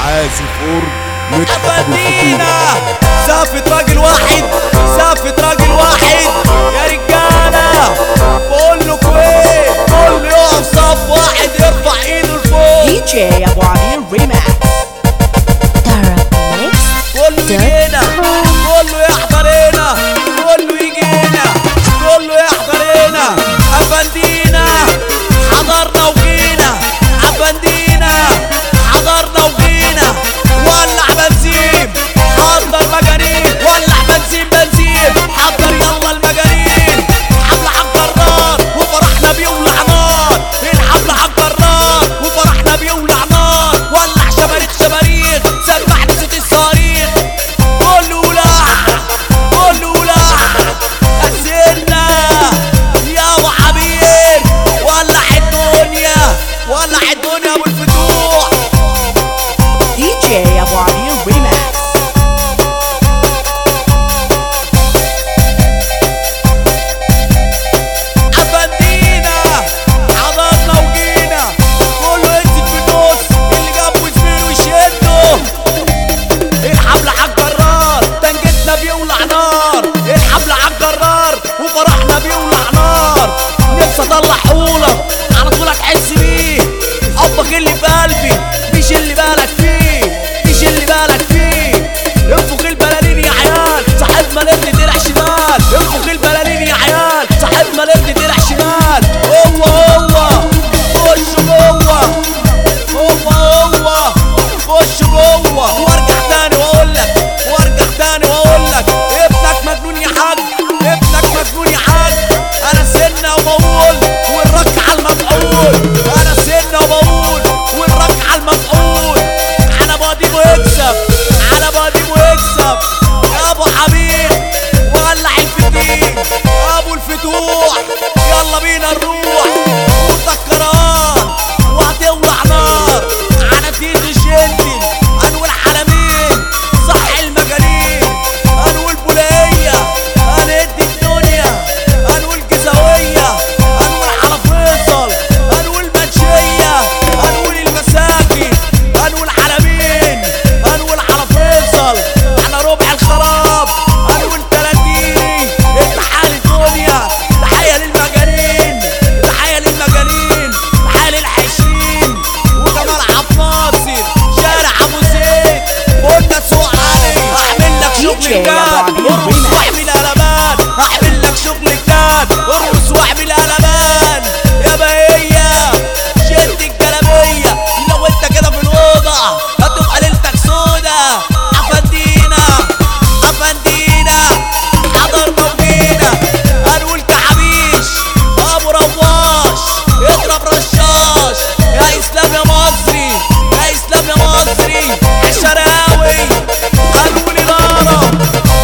عازف اورج مدحت ابو افندينا الفتوح سافة راجل واحد سافة راجل واحد يا رجالة بقول له ايه بقول له يقف صف واحد يرفع ايده لفوق DJ Abu Amir Remix. Tara Mix. كله يجي هنا كله يحضر هنا كله يجي هنا كله يحضر هنا افندينا حضرنا وجينا افندينا حضرنا وجينا ولع بنزين حضر مجانين ولع بنزين بنزين حضر يلا المجانين حملة عالجرار وفرحنا بيولع نار الحملة عالجرار وفرحنا بيولع نار ولع شماريخ شماريخ سمعني صوت الصواريخ كله لا كله لا أسئلنا يا أبو عبير ولع الدنيا ولع الدنيا أبو الفتوح DJ Abu Amir Remix. أفندينا حضرنا وجينا كله ينزل في النص اللي جنبه زميله يشده الحبل عالجرار تنجتنا بيولع نار الحبل عالجرار وفرحنا بيولع نار نفسي اطلع حولك على طول هتحس بيه حبك اللي في قلبي مش اللي بالك فيه مش اللي بالك فيه انفخ البلالين يا عيال صاحب ما الابن طلع شمال انفخ البلالين يا عيال صاحب ما الابن طلع شمال هو هو خش جوه هو هو خش جوه وارجع تاني واقول لك وارجع تاني واقول لك ابنك مجنون يا حاج ابنك مجنون يا حاج انا سنة وبقول والرك على المفعول انا سنة وبقول والرك على المفعول على باديبو يكسب على باديبو يكسب يا ابو حبيب ولع الفتيل ابو الفتوح يلا بينا نروح وسكران وهتولع نار على تيت الجنتل هنقول عالمين صح المجانين هنقول بولية هندي الدنيا هنقول جزاوية هنقول على فيصل هنقول منشية هنقول المساكن هنقول عالمين هنقول على فيصل على ربع الخراب هنقول تلاتيني الحال الدنيا تحية للمجانين تحية للمجانين تحية للعشرين وجمال عبد الناصر شارع ابو زيد قلنا سوق علي هعمل لك شغل DJ جاد أبو عبيد ارقص Remix. واعمل قلبان هعمل لك شغل جاد ارقص واعمل قلبان يا بهية شد الجلابية لو انت كده في الأوضة هتبقى ليلتك سودا افندينا افندينا حضرنا وجينا هنقول كعبيش ابو رواش اضرب رشاش يا اسلام يا مصري يا اسلام يا مصري عالشراوي هنقول إدارة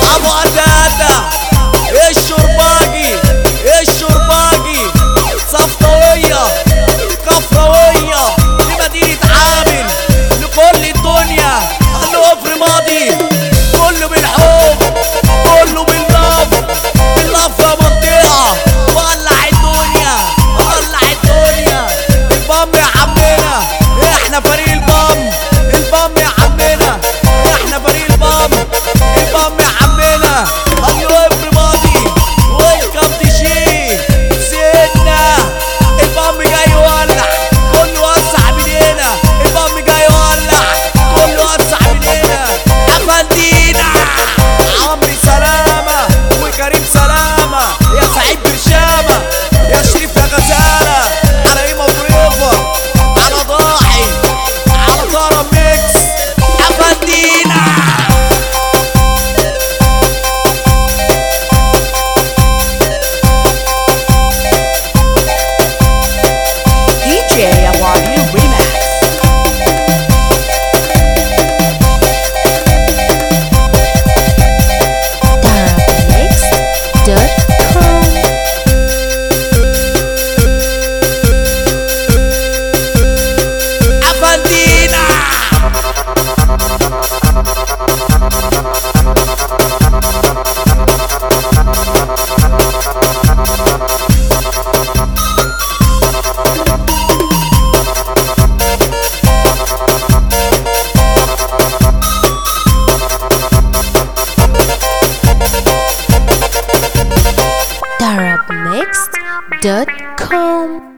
arabmixed.com